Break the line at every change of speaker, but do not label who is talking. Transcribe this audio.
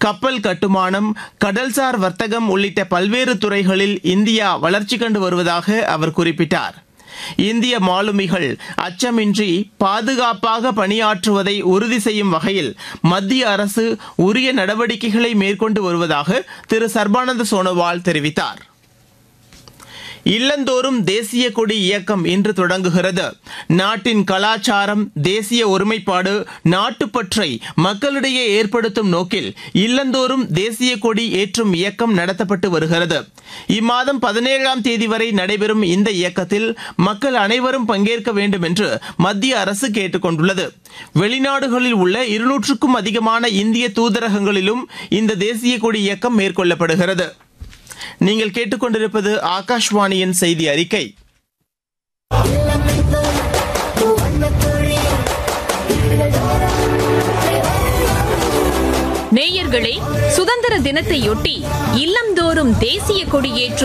கப்பல் கட்டுமானம் கடல்சார் வர்த்தகம் உள்ளிட்ட பல்வேறு துறைகளில் இந்தியா வளர்ச்சி கண்டு வருவதாக அவர் குறிப்பிட்டார் இந்திய மாலுமிகள் அச்சமின்றி பாதுகாப்பாக பணியாற்றுவதை உறுதி செய்யும் வகையில் மத்திய அரசு உரிய நடவடிக்கைகளை மேற்கொண்டு வருவதாக திரு சர்பானந்த சோனோவால் தெரிவித்தார் இல்லந்தோறும் தேசிய கொடி இயக்கம் இன்று தொடங்குகிறது நாட்டின் கலாச்சாரம் தேசிய ஒருமைப்பாடு நாட்டுப்பற்றை மக்களிடையே ஏற்படுத்தும் நோக்கில் இல்லந்தோறும் தேசிய கொடி ஏற்றும் இயக்கம் நடத்தப்பட்டு வருகிறது இம்மாதம் பதினேழாம் தேதி வரை நடைபெறும் இந்த இயக்கத்தில் மக்கள் அனைவரும் பங்கேற்க வேண்டும் என்று மத்திய அரசு கேட்டுக் கொண்டுள்ளது வெளிநாடுகளில் உள்ள இருநூற்றுக்கும் அதிகமான இந்திய தூதரகங்களிலும் இந்த தேசிய கொடி இயக்கம் மேற்கொள்ளப்படுகிறது நீங்கள் கேட்டுக்கொண்டிருப்பது ஆகாஷ்வாணியின் செய்தி அறிக்கை
நேயர்களே சுதந்திர தினத்தையொட்டி இல்லந்தோறும் தேசிய கொடியேற்றும்